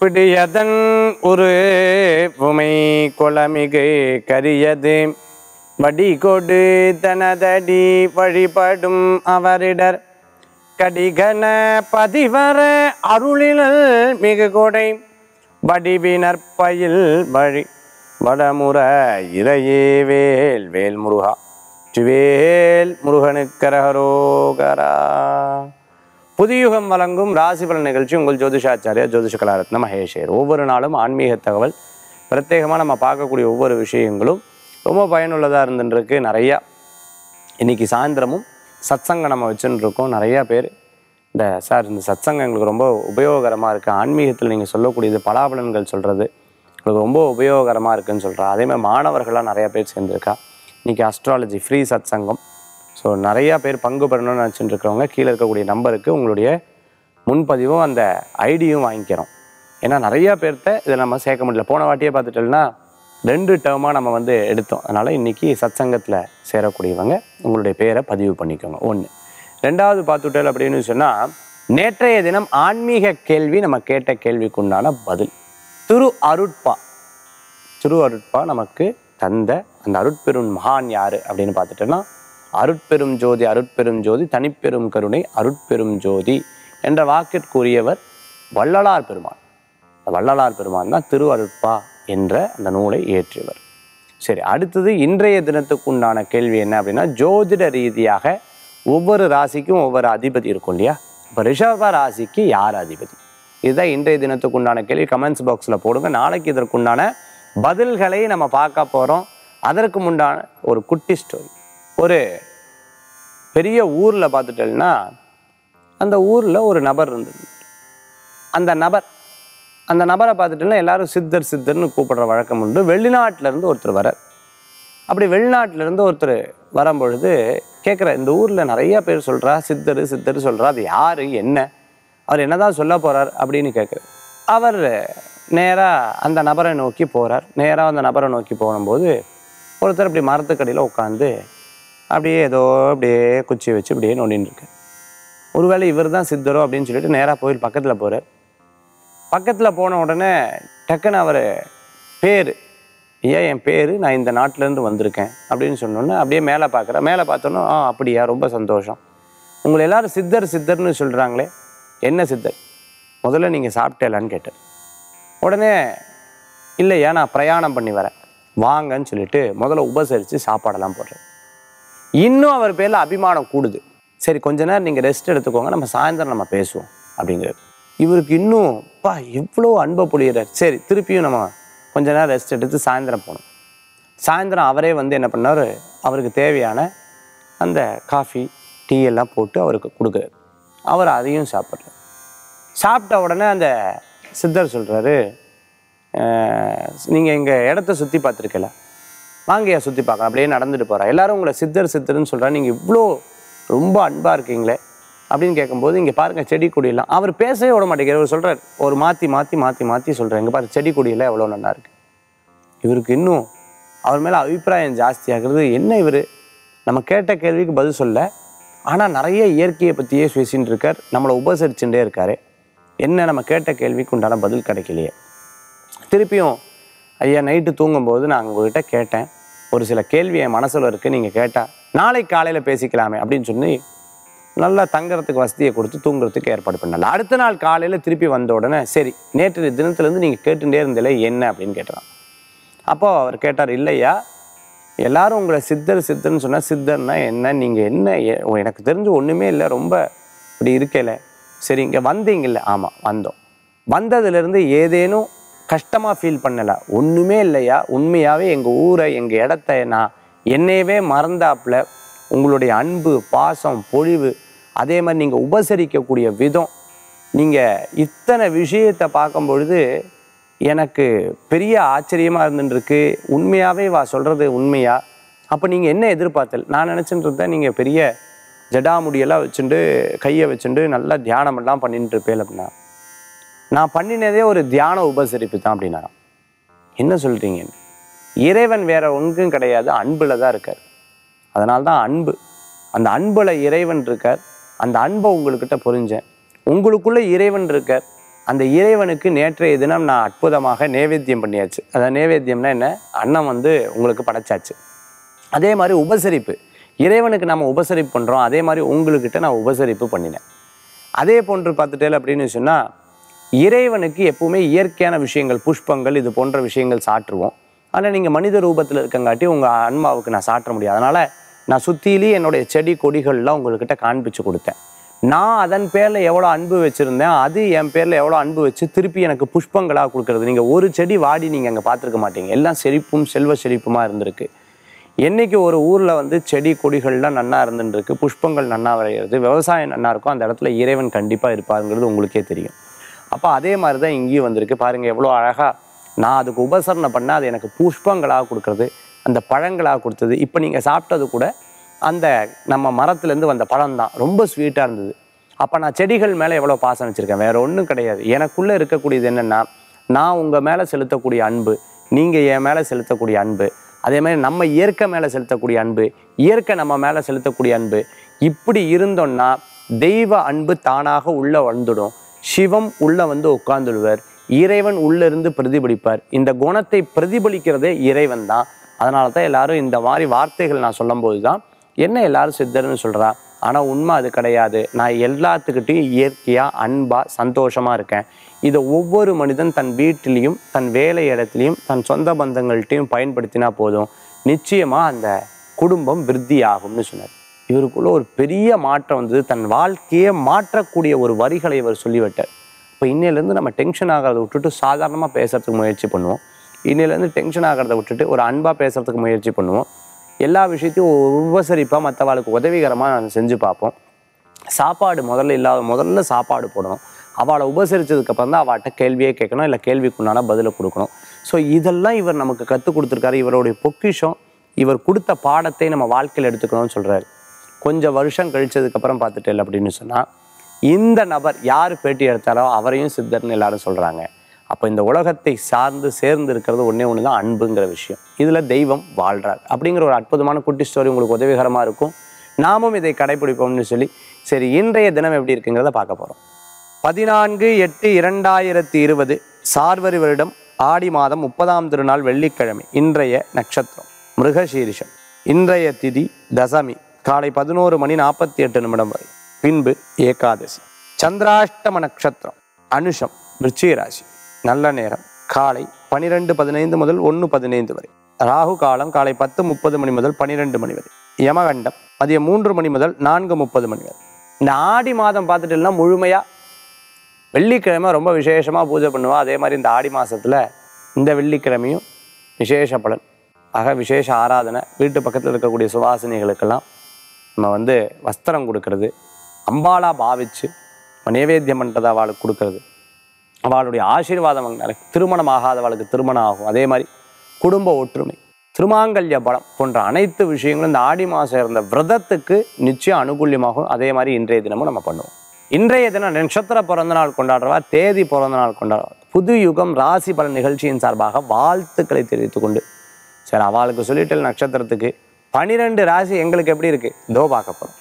பிடியதன் ஒரு உமை கொளமிகு கரியது வடிகொடு தனதடி வழிபடும் அவரிடர் கடிகன பதிவர அருளினல் மிகு கொடை வடிவினர் பயில் வழி வடமுற இறையே வேல் வேல் முருகா சிவேல் முருகனுக்கரகரோகரா புதியுகம் வழங்கும் ராசி பலன் நிகழ்ச்சி உங்கள் ஜோதிஷாச்சாரியா ஜோதிஷ கலாரத்ன மகேஷர் ஒவ்வொரு நாளும் ஆன்மீக தகவல் பிரத்யேகமாக நம்ம பார்க்கக்கூடிய ஒவ்வொரு விஷயங்களும் ரொம்ப பயனுள்ளதாக இருந்துருக்கு நிறையா இன்னைக்கு சாயந்தரமும் சத்சங்கம் நம்ம வச்சுன்னு இருக்கோம் நிறையா பேர் இந்த சார் இந்த சத்சங்கம் எங்களுக்கு ரொம்ப உபயோகரமாக இருக்குது ஆன்மீகத்தில் நீங்கள் சொல்லக்கூடியது பலாபலன்கள் சொல்கிறது எங்களுக்கு ரொம்ப உபயோகரமாக இருக்குன்னு சொல்கிறா அதே மாதிரி மாணவர்களாக நிறையா பேர் சேர்ந்துருக்கா இன்றைக்கி அஸ்ட்ராலஜி ஃப்ரீ சத்சங்கம் ஸோ நிறையா பேர் பங்கு பெறணும்னு நினச்சிட்டு இருக்கிறவங்க கீழே இருக்கக்கூடிய நம்பருக்கு உங்களுடைய முன்பதிவும் அந்த ஐடியும் வாங்கிக்கிறோம் ஏன்னா நிறையா பேர்த்த இதை நம்ம சேர்க்க முடியல போன வாட்டியே பார்த்துட்டோம்னா ரெண்டு டேர்மாக நம்ம வந்து எடுத்தோம் அதனால் இன்றைக்கி சத்சங்கத்தில் சேரக்கூடியவங்க உங்களுடைய பேரை பதிவு பண்ணிக்கோங்க ஒன்று ரெண்டாவது பார்த்துட்டல் அப்படின்னு சொன்னால் நேற்றைய தினம் ஆன்மீக கேள்வி நம்ம கேட்ட கேள்விக்குண்டான பதில் திரு அருட்பா திரு அருட்பா நமக்கு தந்த அந்த அருட்பெரும் மகான் யாரு அப்படின்னு பார்த்துட்டோம்னா அருட்பெரும் ஜோதி அருட்பெரும் ஜோதி தனிப்பெரும் கருணை அருட்பெரும் ஜோதி என்ற வாக்கிற்குரியவர் வள்ளலார் பெருமான் அந்த வள்ளலார் பெருமான் தான் திரு அருட்பா என்ற அந்த நூலை இயற்றியவர் சரி அடுத்தது இன்றைய தினத்துக்குண்டான கேள்வி என்ன அப்படின்னா ஜோதிட ரீதியாக ஒவ்வொரு ராசிக்கும் ஒவ்வொரு அதிபதி இருக்கும் இல்லையா இப்போ ரிஷப ராசிக்கு யார் அதிபதி இதுதான் இன்றைய தினத்துக்குண்டான கேள்வி கமெண்ட்ஸ் பாக்ஸில் போடுங்க நாளைக்கு இதற்குண்டான பதில்களை நம்ம பார்க்க போகிறோம் அதற்கு முண்டான ஒரு குட்டி ஸ்டோரி ஒரு பெரிய ஊரில் பார்த்துட்டேன்னா அந்த ஊரில் ஒரு நபர் இருந்தது அந்த நபர் அந்த நபரை பார்த்துட்டோம்னா எல்லாரும் சித்தர் சித்தர்னு கூப்பிடுற வழக்கம் உண்டு வெளிநாட்டுல இருந்து ஒருத்தர் வரார் அப்படி வெளிநாட்டுல இருந்து ஒருத்தர் வரும்பொழுது கேட்குற இந்த ஊரில் நிறைய பேர் சொல்கிறா சித்தர் சித்தர் சொல்கிறா அது யார் என்ன அவர் என்னதான் சொல்ல போகிறார் அப்படின்னு கேட்குறாரு அவர் நேராக அந்த நபரை நோக்கி போகிறார் நேராக அந்த நபரை நோக்கி போகும்போது ஒருத்தர் அப்படி மரத்துக்கடியில் உட்காந்து அப்படியே ஏதோ அப்படியே குச்சி வச்சு அப்படியே நோண்டின்னு இருக்கு ஒருவேளை இவர் தான் சித்தரோ அப்படின்னு சொல்லிட்டு நேராக கோயில் பக்கத்தில் போகிறார் பக்கத்தில் போன உடனே டக்குன்னு அவர் பேர் ஐயா என் பேர் நான் இந்த நாட்டிலேருந்து வந்திருக்கேன் அப்படின்னு சொன்னோன்னே அப்படியே மேலே பார்க்குறேன் மேலே பார்த்தோன்னே ஆ அப்படியா ரொம்ப சந்தோஷம் உங்களை எல்லாரும் சித்தர் சித்தர்னு சொல்கிறாங்களே என்ன சித்தர் முதல்ல நீங்கள் சாப்பிட்டேலான்னு கேட்டார் உடனே இல்லையா நான் பிரயாணம் பண்ணி வரேன் வாங்கன்னு சொல்லிட்டு முதல்ல உபசரித்து சாப்பாடெல்லாம் போடுறேன் இன்னும் அவர் பேரில் அபிமானம் கூடுது சரி கொஞ்ச நேரம் நீங்கள் ரெஸ்ட் எடுத்துக்கோங்க நம்ம சாயந்தரம் நம்ம பேசுவோம் அப்படிங்கிறது இவருக்கு இன்னும் பா எவ்வளோ அன்பை பொழியிறார் சரி திருப்பியும் நம்ம கொஞ்ச நேரம் ரெஸ்ட் எடுத்து சாயந்தரம் போகணும் சாயந்தரம் அவரே வந்து என்ன பண்ணார் அவருக்கு தேவையான அந்த காஃபி டீ எல்லாம் போட்டு அவருக்கு கொடுக்குறாரு அவர் அதையும் சாப்பிட்றாரு சாப்பிட்ட உடனே அந்த சித்தர் சொல்கிறாரு நீங்கள் எங்கள் இடத்த சுற்றி பார்த்துருக்கல வாங்கய்யா சுற்றி பார்க்கலாம் அப்படியே நடந்துட்டு போகிறா எல்லாரும் உங்களை சித்தர் சித்தர்னு சொல்கிறா நீங்கள் இவ்வளோ ரொம்ப அன்பாக இருக்கீங்களே அப்படின்னு கேட்கும்போது இங்கே பாருங்கள் செடி கொடியெல்லாம் அவர் பேசவே விட மாட்டேங்கிறார் அவர் சொல்கிறார் ஒரு மாற்றி மாற்றி மாற்றி மாற்றி சொல்கிறார் இங்கே பாரு செடி கொடியெல்லாம் எவ்வளோ நல்லா இருக்கு இவருக்கு இன்னும் அவர் மேலே அபிப்பிராயம் ஜாஸ்தியாகிறது என்ன இவர் நம்ம கேட்ட கேள்விக்கு பதில் சொல்ல ஆனால் நிறைய இயற்கையை பற்றியே பேசின்னு இருக்கார் நம்மளை உபசரிச்சுட்டே இருக்காரு என்ன நம்ம கேட்ட கேள்விக்கு உண்டான பதில் கிடைக்கலையே திருப்பியும் ஐயா நைட்டு தூங்கும்போது நான் உங்ககிட்ட கேட்டேன் ஒரு சில கேள்வி என் மனசில் இருக்குது நீங்கள் கேட்டால் நாளை காலையில் பேசிக்கலாமே அப்படின்னு சொல்லி நல்லா தங்குறதுக்கு வசதியை கொடுத்து தூங்குறதுக்கு ஏற்பாடு பண்ணல அடுத்த நாள் காலையில் திருப்பி வந்த உடனே சரி நேற்று தினத்துலேருந்து நீங்கள் கேட்டுட்டே இருந்தீங்களே என்ன அப்படின்னு கேட்டான் அப்போ அவர் கேட்டார் இல்லையா எல்லாரும் உங்களை சித்தர் சித்தர்னு சொன்னால் சித்தர்னா என்ன நீங்கள் என்ன எ- எனக்கு தெரிஞ்சு ஒன்றுமே இல்லை ரொம்ப இப்படி இருக்கல சரி இங்கே வந்தீங்கல்ல ஆமாம் வந்தோம் வந்ததுலேருந்து ஏதேனும் கஷ்டமாக ஃபீல் பண்ணல ஒன்றுமே இல்லையா உண்மையாகவே எங்கள் ஊரை எங்கள் இடத்த நான் என்னையவே மறந்தாப்புல உங்களுடைய அன்பு பாசம் பொழிவு அதே மாதிரி நீங்கள் உபசரிக்கக்கூடிய விதம் நீங்கள் இத்தனை விஷயத்தை பார்க்கும் பொழுது எனக்கு பெரிய ஆச்சரியமாக இருந்துருக்கு உண்மையாகவே வா சொல்கிறது உண்மையா அப்போ நீங்கள் என்ன எதிர்பார்த்தல் நான் நினச்சிட்டு இருந்தேன் நீங்கள் பெரிய ஜடாமுடியெல்லாம் வச்சுட்டு கையை வச்சுட்டு நல்லா தியானமெல்லாம் பண்ணிட்டு இருப்பேன் அப்படின்னா நான் பண்ணினதே ஒரு தியான உபசரிப்பு தான் அப்படின்னாராம் என்ன சொல்கிறீங்க இறைவன் வேற ஒன்றும் கிடையாது அன்பில் தான் இருக்கார் அதனால தான் அன்பு அந்த அன்புல இறைவன் இருக்கார் அந்த அன்பை உங்கள்கிட்ட புரிஞ்சேன் உங்களுக்குள்ள இறைவன் இருக்கார் அந்த இறைவனுக்கு நேற்றைய தினம் நான் அற்புதமாக நேவேத்தியம் பண்ணியாச்சு அதாவது நேவேத்தியம்னா என்ன அன்னம் வந்து உங்களுக்கு படைச்சாச்சு அதே மாதிரி உபசரிப்பு இறைவனுக்கு நம்ம உபசரிப்பு பண்ணுறோம் அதே மாதிரி உங்களுக்கிட்ட நான் உபசரிப்பு பண்ணினேன் அதே போன்று பார்த்துட்டேன் அப்படின்னு சொன்னால் இறைவனுக்கு எப்பவுமே இயற்கையான விஷயங்கள் புஷ்பங்கள் இது போன்ற விஷயங்கள் சாற்றுவோம் ஆனால் நீங்கள் மனித ரூபத்தில் இருக்கங்காட்டி உங்கள் ஆன்மாவுக்கு நான் சாற்ற முடியாது அதனால் நான் சுற்றிலே என்னுடைய செடி கொடிகள்லாம் உங்கள்கிட்ட காண்பிச்சு கொடுத்தேன் நான் அதன் பேரில் எவ்வளோ அன்பு வச்சுருந்தேன் அது என் பேரில் எவ்வளோ அன்பு வச்சு திருப்பி எனக்கு புஷ்பங்களாக கொடுக்கறது நீங்கள் ஒரு செடி வாடி நீங்கள் அங்கே பார்த்துருக்க மாட்டீங்க எல்லாம் செழிப்பும் செல்வ செழிப்புமாக இருந்திருக்கு என்னைக்கு ஒரு ஊரில் வந்து செடி கொடிகள்லாம் நன்னா இருந்துட்டு இருக்கு புஷ்பங்கள் நன்னா விளையிறது விவசாயம் நன்னா இருக்கும் அந்த இடத்துல இறைவன் கண்டிப்பாக இருப்பாருங்கிறது உங்களுக்கே தெரியும் அப்போ அதே மாதிரி தான் இங்கேயும் வந்திருக்கு பாருங்கள் எவ்வளோ அழகாக நான் அதுக்கு உபசரணை பண்ணால் அது எனக்கு புஷ்பங்களாக கொடுக்குறது அந்த பழங்களாக கொடுத்தது இப்போ நீங்கள் சாப்பிட்டது கூட அந்த நம்ம மரத்துலேருந்து வந்த பழம் தான் ரொம்ப ஸ்வீட்டாக இருந்தது அப்போ நான் செடிகள் மேலே எவ்வளோ பாசம் வச்சுருக்கேன் வேற ஒன்றும் கிடையாது எனக்குள்ளே இருக்கக்கூடியது என்னென்னா நான் உங்கள் மேலே செலுத்தக்கூடிய அன்பு நீங்கள் என் மேலே செலுத்தக்கூடிய அன்பு அதே மாதிரி நம்ம இயற்கை மேலே செலுத்தக்கூடிய அன்பு இயற்கை நம்ம மேலே செலுத்தக்கூடிய அன்பு இப்படி இருந்தோம்னா தெய்வ அன்பு தானாக உள்ள வந்துடும் சிவம் உள்ள வந்து உட்கார்ந்துடுவார் இறைவன் உள்ள இருந்து பிரதிபலிப்பார் இந்த குணத்தை பிரதிபலிக்கிறதே இறைவன் தான் அதனால தான் எல்லாரும் இந்த மாதிரி வார்த்தைகள் நான் சொல்லும்போது தான் என்ன எல்லாரும் சித்தர்னு சொல்றா ஆனா உண்மை அது கிடையாது நான் எல்லாத்துக்கிட்டையும் இயற்கையா அன்பா சந்தோஷமா இருக்கேன் இதை ஒவ்வொரு மனிதன் தன் வீட்டிலையும் தன் வேலை இடத்துலையும் தன் சொந்த பந்தங்கள்ட்டையும் பயன்படுத்தினா போதும் நிச்சயமா அந்த குடும்பம் விருத்தி ஆகும்னு சொன்னார் இவருக்குள்ள ஒரு பெரிய மாற்றம் வந்தது தன் வாழ்க்கையே மாற்றக்கூடிய ஒரு வரிகளை இவர் சொல்லிவிட்டார் இப்போ இன்னையிலேருந்து நம்ம டென்ஷன் ஆகிறத விட்டுட்டு சாதாரணமாக பேசுறதுக்கு முயற்சி பண்ணுவோம் இன்னையிலேருந்து டென்ஷன் ஆகிறத விட்டுட்டு ஒரு அன்பாக பேசுறதுக்கு முயற்சி பண்ணுவோம் எல்லா விஷயத்தையும் உபசரிப்பாக மற்றவாளுக்கு உதவிகரமாக நம்ம செஞ்சு பார்ப்போம் சாப்பாடு முதல்ல இல்லாத முதல்ல சாப்பாடு போடணும் அவளை உபசரிச்சதுக்கப்புறம் தான் அவள்கிட்ட கேள்வியே கேட்கணும் இல்லை கேள்விக்குண்டான பதிலை கொடுக்கணும் ஸோ இதெல்லாம் இவர் நமக்கு கற்றுக் கொடுத்துருக்காரு இவருடைய பொக்கிஷம் இவர் கொடுத்த பாடத்தை நம்ம வாழ்க்கையில் எடுத்துக்கணும்னு சொல்கிறாரு கொஞ்சம் வருஷம் கழிச்சதுக்கப்புறம் பார்த்துட்டேன் அப்படின்னு சொன்னால் இந்த நபர் யார் பேட்டி எடுத்தாரோ அவரையும் சித்தர்னு எல்லாரும் சொல்கிறாங்க அப்போ இந்த உலகத்தை சார்ந்து சேர்ந்து இருக்கிறது ஒன்றே ஒன்று தான் அன்புங்கிற விஷயம் இதில் தெய்வம் வாழ்றார் அப்படிங்கிற ஒரு அற்புதமான குட்டி ஸ்டோரி உங்களுக்கு உதவிகரமாக இருக்கும் நாமும் இதை கடைபிடிப்போம்னு சொல்லி சரி இன்றைய தினம் எப்படி இருக்குங்கிறத பார்க்க போகிறோம் பதினான்கு எட்டு இரண்டாயிரத்தி இருபது சார்வரி வருடம் ஆடி மாதம் முப்பதாம் திருநாள் வெள்ளிக்கிழமை இன்றைய நட்சத்திரம் மிருகசீரிஷம் இன்றைய திதி தசமி காலை பதினோரு மணி நாற்பத்தி எட்டு நிமிடம் வரை பின்பு ஏகாதசி சந்திராஷ்டம நட்சத்திரம் அனுஷம் விருச்சிகராசி நல்ல நேரம் காலை பனிரெண்டு பதினைந்து முதல் ஒன்று பதினைந்து வரை ராகு காலம் காலை பத்து முப்பது மணி முதல் பன்னிரெண்டு மணி வரை யமகண்டம் மதியம் மூன்று மணி முதல் நான்கு முப்பது மணி வரை இந்த ஆடி மாதம் பார்த்துட்டீங்கன்னா முழுமையாக வெள்ளிக்கிழமை ரொம்ப விசேஷமாக பூஜை பண்ணுவா அதே மாதிரி இந்த ஆடி மாதத்தில் இந்த வெள்ளிக்கிழமையும் விசேஷ பலன் ஆக விசேஷ ஆராதனை வீட்டு பக்கத்தில் இருக்கக்கூடிய சுவாசினிகளுக்கெல்லாம் நம்ம வந்து வஸ்திரம் கொடுக்கறது அம்பாலா பாவிச்சு நம்ம நைவேத்தியம் பண்ணுறதை அவளுக்கு கொடுக்கறது அவளுடைய ஆசீர்வாதம் வாங்கினாலே திருமணம் ஆகாதவளுக்கு திருமணம் ஆகும் அதே மாதிரி குடும்ப ஒற்றுமை திருமாங்கல்ய பலம் போன்ற அனைத்து விஷயங்களும் இந்த ஆடி மாதம் இருந்த விரதத்துக்கு நிச்சயம் அனுகூல்யமாகும் அதே மாதிரி இன்றைய தினமும் நம்ம பண்ணுவோம் இன்றைய தினம் நட்சத்திர பிறந்த நாள் கொண்டாடுறவா தேதி பிறந்த நாள் கொண்டாடுறவா புது யுகம் ராசி பலன் நிகழ்ச்சியின் சார்பாக வாழ்த்துக்களை தெரிவித்துக் கொண்டு சரி அவளுக்கு சொல்லிட்டு நட்சத்திரத்துக்கு பனிரெண்டு ராசி எங்களுக்கு எப்படி இருக்கு இதோ பார்க்க போறோம்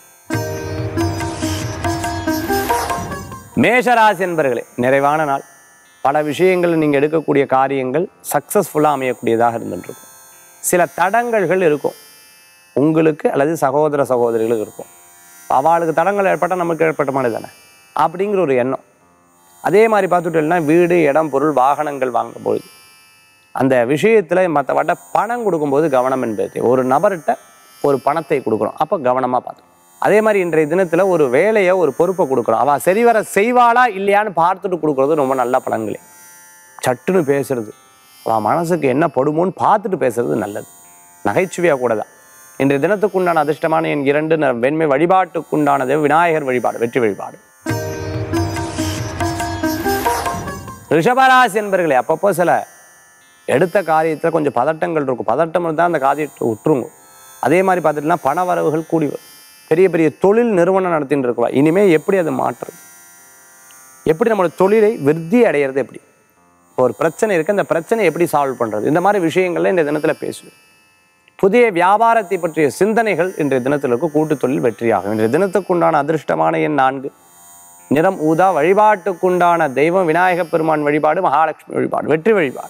மேஷராசி என்பர்களே நிறைவான நாள் பல விஷயங்கள் நீங்கள் எடுக்கக்கூடிய காரியங்கள் சக்ஸஸ்ஃபுல்லாக அமையக்கூடியதாக இருந்துருக்கும் சில தடங்கல்கள் இருக்கும் உங்களுக்கு அல்லது சகோதர சகோதரிகளுக்கு இருக்கும் அவளுக்கு தடங்கள் ஏற்பட்டால் நமக்கு ஏற்பட்ட மாதிரி தானே அப்படிங்கிற ஒரு எண்ணம் அதே மாதிரி பார்த்துட்டோம்னா வீடு இடம் பொருள் வாகனங்கள் வாங்கும்பொழுது அந்த விஷயத்தில் மற்றவட்ட பணம் கொடுக்கும்போது கவனம் என்பது தேவை. ஒரு நபர்கிட்ட ஒரு பணத்தை கொடுக்குறோம் அப்போ கவனமாக பார்த்தோம் அதே மாதிரி இன்றைய தினத்தில் ஒரு வேலையை ஒரு பொறுப்பை கொடுக்குறோம் அவள் சரிவர செய்வாளா இல்லையான்னு பார்த்துட்டு கொடுக்குறது ரொம்ப நல்ல பலன்களே சட்டுன்னு பேசுறது அவள் மனசுக்கு என்ன படுமோன்னு பார்த்துட்டு பேசுறது நல்லது நகைச்சுவையாக கூட தான் இன்றைய தினத்துக்குண்டான அதிர்ஷ்டமான என் இரண்டு நிறம் வெண்மை வழிபாட்டுக்குண்டானது விநாயகர் வழிபாடு வெற்றி வழிபாடு ரிஷபராசி என்பர்களே அப்பப்போ சில எடுத்த காரியத்தில் கொஞ்சம் பதட்டங்கள் இருக்கும் பதட்டம் இருந்தால் அந்த காரியத்தை விட்டுருங்க அதே மாதிரி பார்த்துட்டுனா பண வரவுகள் கூடி வரும் பெரிய பெரிய தொழில் நிறுவனம் நடத்தின்னு இருக்கவா இனிமேல் எப்படி அதை மாற்றுறது எப்படி நம்மளோட தொழிலை விருத்தி அடையிறது எப்படி இப்போ ஒரு பிரச்சனை இருக்குது அந்த பிரச்சனை எப்படி சால்வ் பண்ணுறது இந்த மாதிரி விஷயங்கள்ல இந்த தினத்தில் பேசுவேன் புதிய வியாபாரத்தை பற்றிய சிந்தனைகள் இன்றைய தினத்தில் இருக்கும் கூட்டு தொழில் வெற்றியாகும் இன்றைய தினத்துக்குண்டான அதிர்ஷ்டமான எண் நான்கு நிறம் ஊதா வழிபாட்டுக்குண்டான தெய்வம் விநாயகப் பெருமான் வழிபாடு மகாலட்சுமி வழிபாடு வெற்றி வழிபாடு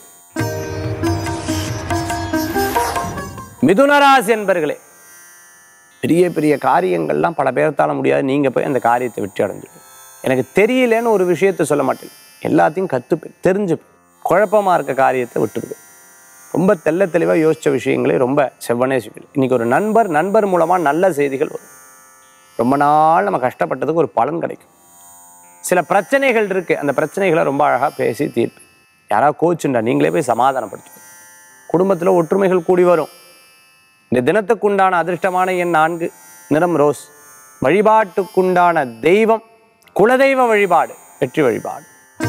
மிதுனராசி என்பர்களே பெரிய பெரிய காரியங்கள்லாம் பல பேர்த்தால முடியாது நீங்க போய் அந்த காரியத்தை வெற்றி அடைஞ்சிடும் எனக்கு தெரியலன்னு ஒரு விஷயத்தை சொல்ல மாட்டேன் எல்லாத்தையும் கற்றுப்பேன் தெரிஞ்சுப்பேன் குழப்பமா இருக்க காரியத்தை விட்டுருவேன் ரொம்ப தெள்ள தெளிவாக யோசிச்ச விஷயங்களே ரொம்ப செவ்வனே செய்வேன் இன்னைக்கு ஒரு நண்பர் நண்பர் மூலமா நல்ல செய்திகள் வரும் ரொம்ப நாள் நம்ம கஷ்டப்பட்டதுக்கு ஒரு பலன் கிடைக்கும் சில பிரச்சனைகள் இருக்கு அந்த பிரச்சனைகளை ரொம்ப அழகா பேசி தீர்ப்பு யாராவது கோச்சுண்டா நீங்களே போய் சமாதானப்படுத்துங்க குடும்பத்துல ஒற்றுமைகள் கூடி வரும் இந்த தினத்துக்குண்டான அதிர்ஷ்டமான எண் நான்கு நிறம் ரோஸ் வழிபாட்டுக்குண்டான தெய்வம் குலதெய்வ வழிபாடு வெற்றி வழிபாடு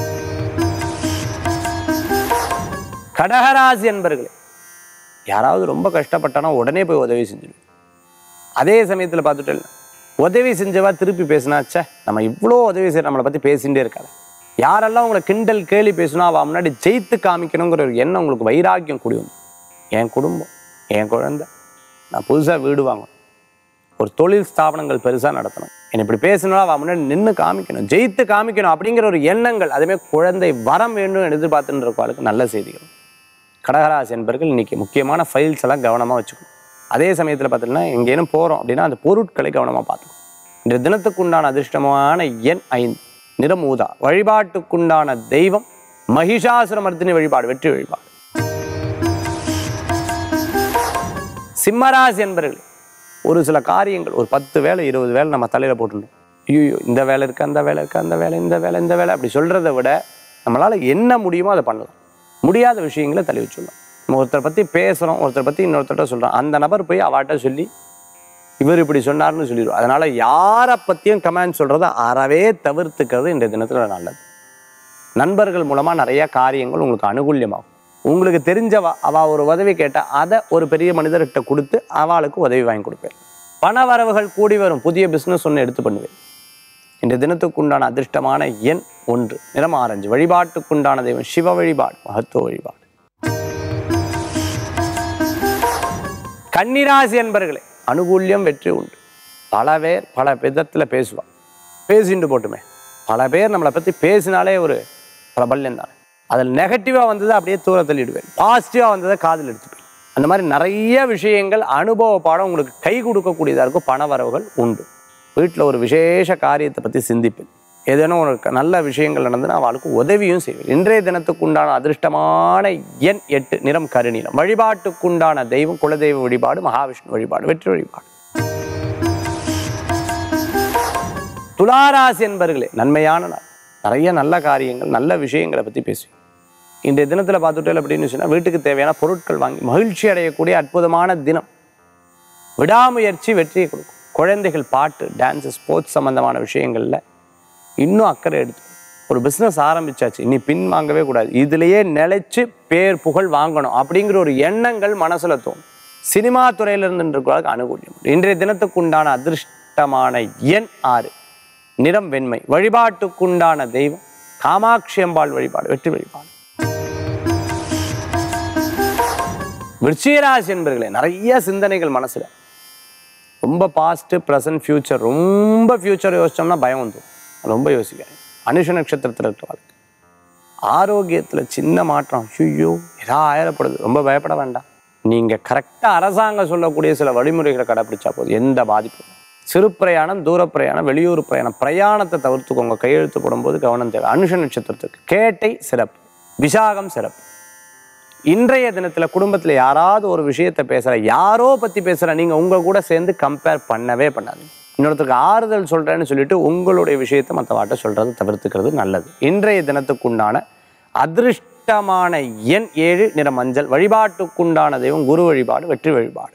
கடகராசி என்பர்களே யாராவது ரொம்ப கஷ்டப்பட்டானா உடனே போய் உதவி செஞ்சிடுவேன் அதே சமயத்தில் பார்த்துட்டு உதவி செஞ்சவா திருப்பி பேசினா ச்சே நம்ம இவ்வளோ உதவி செய்ய நம்மளை பற்றி பேசிகிட்டே இருக்காங்க யாரெல்லாம் உங்களை கிண்டல் கேலி பேசினா அவள் முன்னாடி ஜெயித்து காமிக்கணுங்கிற ஒரு எண்ணம் உங்களுக்கு வைராக்கியம் கூடி வந்து என் குடும்பம் என் குழந்தை நான் புதுசாக வீடு வாங்கணும் ஒரு தொழில் ஸ்தாபனங்கள் பெருசாக நடத்தணும் என்னை இப்படி பேசினாலும் அவள் முன்னாடி நின்று காமிக்கணும் ஜெயித்து காமிக்கணும் அப்படிங்கிற ஒரு எண்ணங்கள் அதுவே குழந்தை வரம் வேண்டும் எதிர்பார்த்துட்டு இருக்கவாளுக்கு நல்ல செய்திகள் கடகராசி என்பர்கள் இன்னைக்கு முக்கியமான ஃபைல்ஸ் எல்லாம் கவனமாக வச்சுக்கணும் அதே சமயத்தில் பார்த்தீங்கன்னா எங்கேனும் போகிறோம் அப்படின்னா அந்த பொருட்களை கவனமாக பார்த்துக்கணும் இன்றைய தினத்துக்குண்டான அதிர்ஷ்டமான எண் ஐந்து நிறம் ஊதா வழிபாட்டுக்குண்டான தெய்வம் மகிஷாசுரமர்த்தினி வழிபாடு வெற்றி வழிபாடு சிம்மராசி என்பர்கள் ஒரு சில காரியங்கள் ஒரு பத்து வேலை இருபது வேலை நம்ம தலையில் போட்டுருந்தோம் ஐயோ இந்த வேலை இருக்கு அந்த வேலை இருக்கு அந்த வேலை இந்த வேலை இந்த வேலை அப்படி சொல்கிறத விட நம்மளால் என்ன முடியுமோ அதை பண்ணலாம் முடியாத விஷயங்களை தள்ளி வச்சுடலாம் நம்ம ஒருத்தரை பற்றி பேசுகிறோம் ஒருத்தரை பற்றி இன்னொருத்தர்கிட்ட சொல்கிறோம் அந்த நபர் போய் அவாட்ட சொல்லி இவர் இப்படி சொன்னார்னு சொல்லிடுவோம் அதனால் யாரை பற்றியும் கமெண்ட் சொல்கிறத அறவே தவிர்த்துக்கிறது இன்றைய தினத்தில் நல்லது நண்பர்கள் மூலமாக நிறைய காரியங்கள் உங்களுக்கு அனுகூல்யமாகும் உங்களுக்கு தெரிஞ்சவா அவள் ஒரு உதவி கேட்டால் அதை ஒரு பெரிய மனிதர்கிட்ட கொடுத்து அவளுக்கு உதவி வாங்கி கொடுப்பேன் பண வரவுகள் கூடி வரும் புதிய பிஸ்னஸ் ஒன்று எடுத்து பண்ணுவேன் இந்த தினத்துக்குண்டான அதிர்ஷ்டமான எண் ஒன்று நிறம் ஆரஞ்சு வழிபாட்டுக்குண்டான தெய்வம் சிவ வழிபாடு மகத்துவ வழிபாடு கன்னிராசி என்பர்களே அனுகூல்யம் வெற்றி உண்டு பல பேர் பல விதத்தில் பேசுவான் பேசிட்டு போட்டுமே பல பேர் நம்மளை பற்றி பேசினாலே ஒரு பிரபல்யம் தானே அதில் நெகட்டிவாக வந்ததை அப்படியே தூர தள்ளிடுவேன் பாசிட்டிவாக வந்ததை காதில் எடுத்துப்பேன் அந்த மாதிரி நிறைய விஷயங்கள் அனுபவ பாடம் உங்களுக்கு கை கொடுக்கக்கூடியதாக இருக்கும் பண வரவுகள் உண்டு வீட்டில் ஒரு விசேஷ காரியத்தை பற்றி சிந்திப்பேன் ஏதேனும் ஒரு க- நல்ல விஷயங்கள் நடந்துன்னா அவளுக்கு உதவியும் செய்வேன் இன்றைய தினத்துக்குண்டான அதிர்ஷ்டமான எண் எட்டு நிறம் கருநீலம் வழிபாட்டுக்குண்டான தெய்வம் குலதெய்வ வழிபாடு மகாவிஷ்ணு வழிபாடு வெற்றி வழிபாடு துளாராசி என்பர்களே நன்மையான நாள் நிறைய நல்ல காரியங்கள் நல்ல விஷயங்களை பற்றி பேசுவேன் இன்றைய தினத்தில் பார்த்துட்டேன் அப்படின்னு சொன்னால் வீட்டுக்கு தேவையான பொருட்கள் வாங்கி மகிழ்ச்சி அடையக்கூடிய அற்புதமான தினம் விடாமுயற்சி வெற்றியை கொடுக்கும் குழந்தைகள் பாட்டு டான்ஸு ஸ்போர்ட்ஸ் சம்மந்தமான விஷயங்களில் இன்னும் அக்கறை எடுத்து ஒரு பிஸ்னஸ் ஆரம்பிச்சாச்சு இனி பின் வாங்கவே கூடாது இதுலேயே நிலைச்சு பேர் புகழ் வாங்கணும் அப்படிங்கிற ஒரு எண்ணங்கள் மனசுல தோணும் சினிமா துறையில இருந்து இருக்கிறவர்களுக்கு அனுகூல்யம் உண்டு. இன்றைய தினத்துக்குண்டான அதிர்ஷ்டமான எண் ஆறு நிறம் வெண்மை வழிபாட்டுக்குண்டான தெய்வம் காமாட்சி அம்பாள் வழிபாடு வெற்றி வழிபாடு விருச்சிகராசி என்பர்களே நிறைய சிந்தனைகள் மனசுல ரொம்ப பாஸ்ட் ப்ரெசன்ட் ஃபியூச்சர் ரொம்ப ஃபியூச்சர் யோசிச்சோம்னா பயம் வந்துடும் ரொம்ப யோசிக்கிறேன் அனுஷ நட்சத்திரத்தில் இருக்கிற வாழ்க்கை ஆரோக்கியத்தில் சின்ன மாற்றம் ஐயோ ஏதா ஆயிரப்படுது ரொம்ப பயப்பட வேண்டாம் நீங்கள் கரெக்டாக அரசாங்கம் சொல்லக்கூடிய சில வழிமுறைகளை கடைப்பிடிச்சா போதும் எந்த பாதிப்பும் இல்லை. சிறு பிரயாணம் தூர பிரயாணம் வெளியூர் பிரயாணம் பிரயாணத்தை தவிர்த்துக்கோங்க கையெழுத்து போடும்போது கவனம் தேவை அனுஷ நட்சத்திரத்துக்கு கேட்டை சிறப்பு விசாகம் சிறப்பு இன்றைய தினத்தில் குடும்பத்தில் யாராவது ஒரு விஷயத்தை பேசுகிற யாரோ பற்றி பேசுகிற நீங்கள் உங்கள் கூட சேர்ந்து கம்பேர் பண்ணவே பண்ணாதீங்க இன்னொருத்தருக்கு ஆறுதல் சொல்கிறேன்னு சொல்லிட்டு உங்களுடைய விஷயத்தை மற்றவாட்ட சொல்கிறத தவிர்த்துக்கிறது நல்லது இன்றைய தினத்துக்குண்டான அதிர்ஷ்டமான எண் ஏழு நிற மஞ்சள் வழிபாட்டுக்குண்டான தெய்வம் குரு வழிபாடு வெற்றி வழிபாடு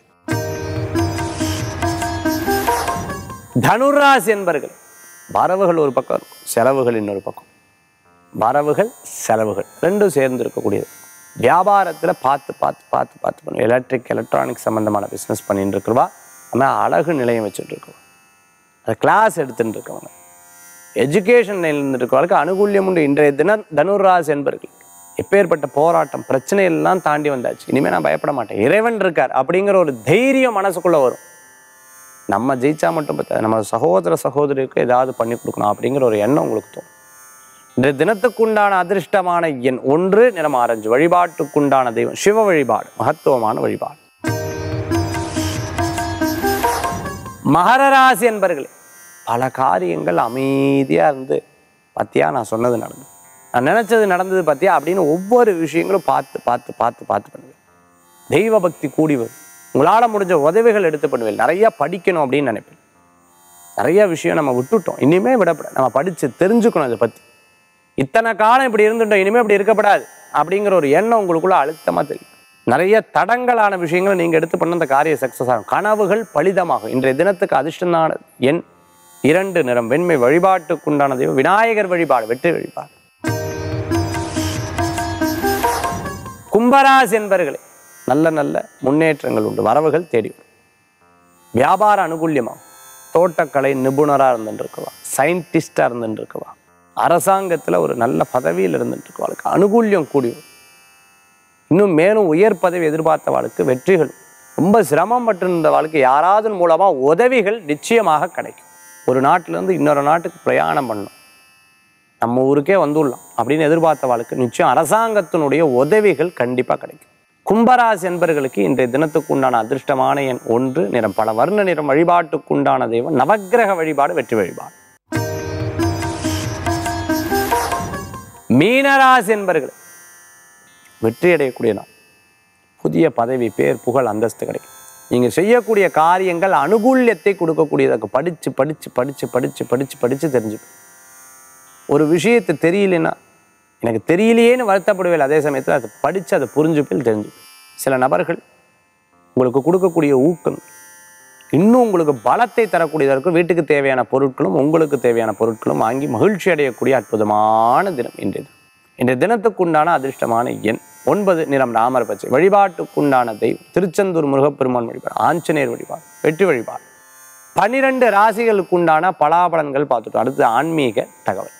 தனுராசி என்பர்கள் வரவுகள் ஒரு பக்கம் இருக்கும் செலவுகள் இன்னொரு பக்கம் வரவுகள் செலவுகள் ரெண்டும் சேர்ந்து இருக்கக்கூடியது வியாபாரத்தில் பார்த்து பார்த்து பார்த்து பார்த்து பண்ணும் எலக்ட்ரிக் எலக்ட்ரானிக் சம்மந்தமான பிஸ்னஸ் பண்ணிட்டு இருக்கிறவா ஆனால் அழகு நிலையம் வச்சுட்டு இருக்கவா அது கிளாஸ் எடுத்துட்டு இருக்கவங்க எஜுகேஷன் நிலையில் இருக்கிறவங்களுக்கு அனுகூல்யம் உண்டு இன்றைய தினம் தனுராசி என்பர்கள் எப்பேற்பட்ட போராட்டம் பிரச்சனை எல்லாம் தாண்டி வந்தாச்சு இனிமேல் நான் பயப்பட மாட்டேன் இறைவன் இருக்கார் அப்படிங்கிற ஒரு தைரியம் மனசுக்குள்ளே வரும் நம்ம ஜெயிச்சா மட்டும் பத்தாது நம்ம சகோதர சகோதரிக்கு ஏதாவது பண்ணி கொடுக்கணும் அப்படிங்கிற ஒரு எண்ணம் உங்களுக்கு தோணும் இன்றைய தினத்துக்குண்டான அதிர்ஷ்டமான எண் ஒன்று நிறம் ஆரஞ்சு வழிபாட்டுக்குண்டான தெய்வம் சிவ வழிபாடு மகத்துவமான வழிபாடு மகர ராசி என்பர்களே பல காரியங்கள் அமைதியா இருந்து பத்தியா நான் சொன்னது நடந்தது நான் நினைச்சது நடந்தது பத்தியா அப்படின்னு ஒவ்வொரு விஷயங்களும் பார்த்து பார்த்து பார்த்து பார்த்து பண்ணுவேன் தெய்வ பக்தி கூடி வரும் உங்களால முடிஞ்ச உதவிகள் எடுத்து பண்ணுவேன் நிறைய படிக்கணும் அப்படின்னு நினைப்பேன் நிறைய விஷயம் நம்ம விட்டுட்டோம் இனிமே விடப்படாது நம்ம படிச்சு தெரிஞ்சுக்கணும் இதை பத்தி இத்தனை காலம் இப்படி இருந்துட்டோம் இனிமே இப்படி இருக்கப்படாது அப்படிங்கிற ஒரு எண்ணம் உங்களுக்குள்ள அழுத்தமா தெரியும் நிறைய தடங்கலான விஷயங்களை நீங்க எடுத்து பண்ண அந்த காரியம் சக்சஸ் ஆகும் கனவுகள் பலிதமாகும் இன்றைய தினத்துக்கு அதிர்ஷ்டமான எண் இரண்டு நிறம் வெண்மை வழிபாட்டுக்குண்டான தெய்வம் விநாயகர் வழிபாடு வெற்றி வழிபாடு கும்பராசி என்பர்களே நல்ல நல்ல முன்னேற்றங்கள் உண்டு வரவுகள் தேடி வரும் வியாபார அனுகூல்யமாகும் தோட்டக்கலை நிபுணராக இருந்துட்டு இருக்கவா சயின்டிஸ்டாக இருந்துட்டு இருக்கவா அரசாங்கத்தில் ஒரு நல்ல பதவியில் இருந்துட்டு இருக்கவாளுக்கு அனுகூல்யம் கூடி வரும் இன்னும் மேலும் உயர் பதவி எதிர்பார்த்தவாளுக்கு வெற்றிகள் ரொம்ப சிரமம் இருந்த வாழ்க்கை யாராவது மூலமாக உதவிகள் நிச்சயமாக கிடைக்கும் ஒரு நாட்டிலேருந்து இன்னொரு நாட்டுக்கு பிரயாணம் பண்ணணும் நம்ம ஊருக்கே வந்துடலாம் அப்படின்னு எதிர்பார்த்தவாளுக்கு நிச்சயம் அரசாங்கத்தினுடைய உதவிகள் கண்டிப்பாக கிடைக்கும் கும்பராசி என்பர்களுக்கு இன்றைய தினத்துக்கு உண்டான அதிர்ஷ்டமான எண் ஒன்று நிறம் பல வர்ண நிறம் வழிபாட்டுக்குண்டான தெய்வம் நவக்கிரக வழிபாடு வெற்றி வழிபாடு மீனராசி என்பர்கள் வெற்றி அடையக்கூடிய நாள் புதிய பதவி பேர் புகழ் அந்தஸ்து கிடைக்கும் நீங்கள் செய்யக்கூடிய காரியங்கள் அனுகூல்யத்தை கொடுக்கக்கூடியதாக படித்து படித்து படித்து படித்து படித்து படித்து தெரிஞ்சுப்பேன் ஒரு விஷயத்தை தெரியலன்னா எனக்கு தெரியலையேன்னு வருத்தப்படுவேன் அதே சமயத்தில் அதை படித்து அதை புரிஞ்சுப்பில் தெரிஞ்சுப்பேன் சில நபர்கள் உங்களுக்கு கொடுக்கக்கூடிய ஊக்கம் இன்னும் உங்களுக்கு பலத்தை தரக்கூடியதாக இருக்கும் வீட்டுக்கு தேவையான பொருட்களும் உங்களுக்கு தேவையான பொருட்களும் வாங்கி மகிழ்ச்சி அடையக்கூடிய அற்புதமான தினம் இன்றைய தினம் இன்றைய தினத்துக்குண்டான அதிர்ஷ்டமான எண் ஒன்பது நிறம் ராமர் பச்சை வழிபாட்டுக்குண்டான தெய்வம் திருச்செந்தூர் முருகப்பெருமான் வழிபாடு ஆஞ்சநேயர் வழிபாடு வெற்றி வழிபாடு பன்னிரண்டு ராசிகளுக்குண்டான பலாபலன்கள் பார்த்துட்டோம் அடுத்து ஆன்மீக தகவல்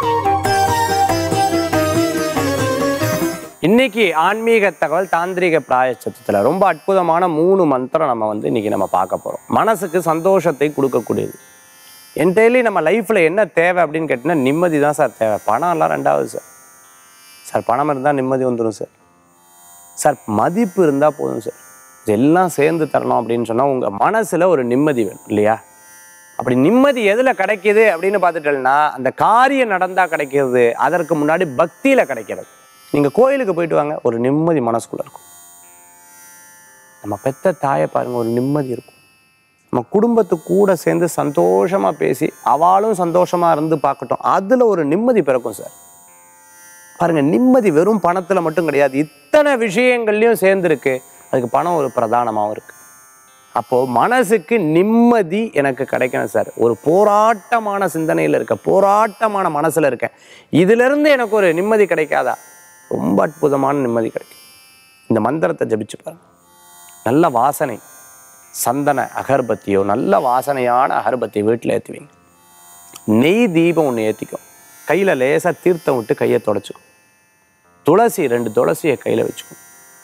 இன்னைக்கு ஆன்மீக தகவல் தாந்திரிக பிராயச்சத்தத்தில் ரொம்ப அற்புதமான மூணு மந்திரம் நம்ம வந்து இன்னைக்கு நம்ம பார்க்க போகிறோம் மனசுக்கு சந்தோஷத்தை கொடுக்கக்கூடியது என்டையர்லி நம்ம லைஃப்பில் என்ன தேவை அப்படின்னு கேட்டிங்கன்னா நிம்மதி தான் சார் தேவை பணம் எல்லாம் ரெண்டாவது சார் சார் பணம் இருந்தால் நிம்மதி வந்துடும் சார் சார் மதிப்பு இருந்தால் போதும் சார் இதெல்லாம் சேர்ந்து தரணும் அப்படின்னு சொன்னால் உங்கள் மனசில் ஒரு நிம்மதி வேணும் இல்லையா அப்படி நிம்மதி எதில் கிடைக்கிது அப்படின்னு பார்த்துட்டேன்னா அந்த காரியம் நடந்தால் கிடைக்கிறது அதற்கு முன்னாடி பக்தியில் கிடைக்கிறது நீங்கள் கோயிலுக்கு போயிட்டு வாங்க ஒரு நிம்மதி மனசுக்குள்ளே இருக்கும் நம்ம பெத்த தாயை பாருங்கள் ஒரு நிம்மதி இருக்கும் நம்ம குடும்பத்து கூட சேர்ந்து சந்தோஷமாக பேசி அவளும் சந்தோஷமாக இருந்து பார்க்கட்டும் அதில் ஒரு நிம்மதி பிறக்கும் சார் பாருங்க நிம்மதி வெறும் பணத்துல மட்டும் கிடையாது இத்தனை விஷயங்கள்லயும் சேர்ந்துருக்கு அதுக்கு பணம் ஒரு பிரதானமாகவும் இருக்கு அப்போ மனசுக்கு நிம்மதி எனக்கு கிடைக்கணும் சார் ஒரு போராட்டமான சிந்தனையில் இருக்க போராட்டமான மனசுல இருக்கேன் இதுல இருந்து எனக்கு ஒரு நிம்மதி கிடைக்காதா ரொம்ப அற்புதமான நிம்மதி கிடைக்கும் இந்த மந்திரத்தை ஜபிச்சு பாருங்க நல்ல வாசனை சந்தன அகர்பத்தியோ நல்ல வாசனையான அகர்பத்தியை வீட்டில் ஏற்றுவீங்க நெய் தீபம் ஒன்று ஏற்றிக்கும் கையில் லேசாக தீர்த்தம் விட்டு கையை தொடச்சிக்கும் துளசி ரெண்டு துளசியை கையில் வச்சுக்கும்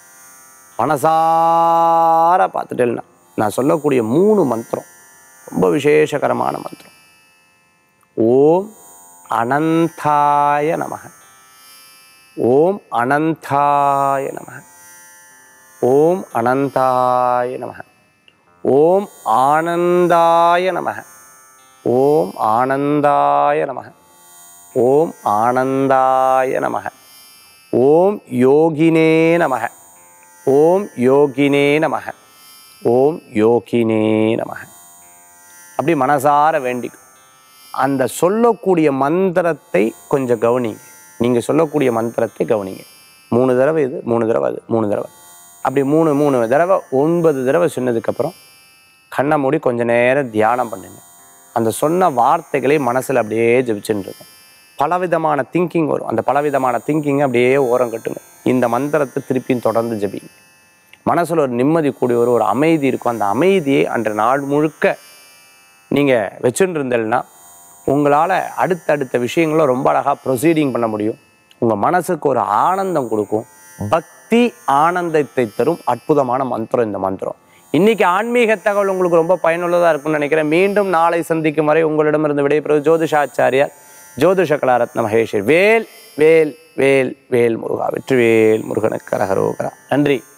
மனசார பார்த்துட்டேன்னா நான் சொல்லக்கூடிய மூணு மந்திரம் ரொம்ப விசேஷகரமான மந்திரம் ஓம் அனந்தாய நமக ஓம் அனந்தாய நமக ஓம் அனந்தாய நமக ஓம் ஆனந்தாய நமக ஓம் ஆனந்தாய நமக ஓம் ஆனந்தாய நமக ஓம் யோகினே நமக ஓம் யோகினே நமக ஓம் யோகினே நமக அப்படி மனசார வேண்டிக்கும் அந்த சொல்லக்கூடிய மந்திரத்தை கொஞ்சம் கவனிங்க நீங்கள் சொல்லக்கூடிய மந்திரத்தை கவனிங்க மூணு தடவை இது மூணு தடவை அது மூணு தடவை அப்படி மூணு மூணு தடவை ஒன்பது தடவை சொன்னதுக்கப்புறம் கண்ணை மூடி கொஞ்ச நேரம் தியானம் பண்ணுங்க அந்த சொன்ன வார்த்தைகளை மனசில் அப்படியே ஜெபிச்சுட்டு இருக்கேன் பலவிதமான திங்கிங் வரும் அந்த பலவிதமான திங்கிங்கை அப்படியே ஓரம் கட்டுங்க இந்த மந்திரத்தை திருப்பியும் தொடர்ந்து ஜெபிங்க மனசில் ஒரு நிம்மதி கூடி வரும் ஒரு அமைதி இருக்கும் அந்த அமைதியை அன்று நாள் முழுக்க நீங்கள் வச்சுட்டு இருந்தீங்கன்னா உங்களால் அடுத்தடுத்த விஷயங்களை ரொம்ப அழகாக ப்ரொசீடிங் பண்ண முடியும் உங்கள் மனசுக்கு ஒரு ஆனந்தம் கொடுக்கும் பக்தி ஆனந்தத்தை தரும் அற்புதமான மந்திரம் இந்த மந்திரம் இன்னைக்கு ஆன்மீக தகவல் உங்களுக்கு ரொம்ப பயனுள்ளதாக இருக்கும்னு நினைக்கிறேன் மீண்டும் நாளை சந்திக்கும் வரை உங்களிடமிருந்து விடைபெறுவது ஜோதிஷாச்சாரியார் ஜோதிஷ கலாரத்ன மகேஷர் வேல் வேல் வேல் வேல் முருகா வெற்றிவேல் முருகனுக்கு கரகரோகரா நன்றி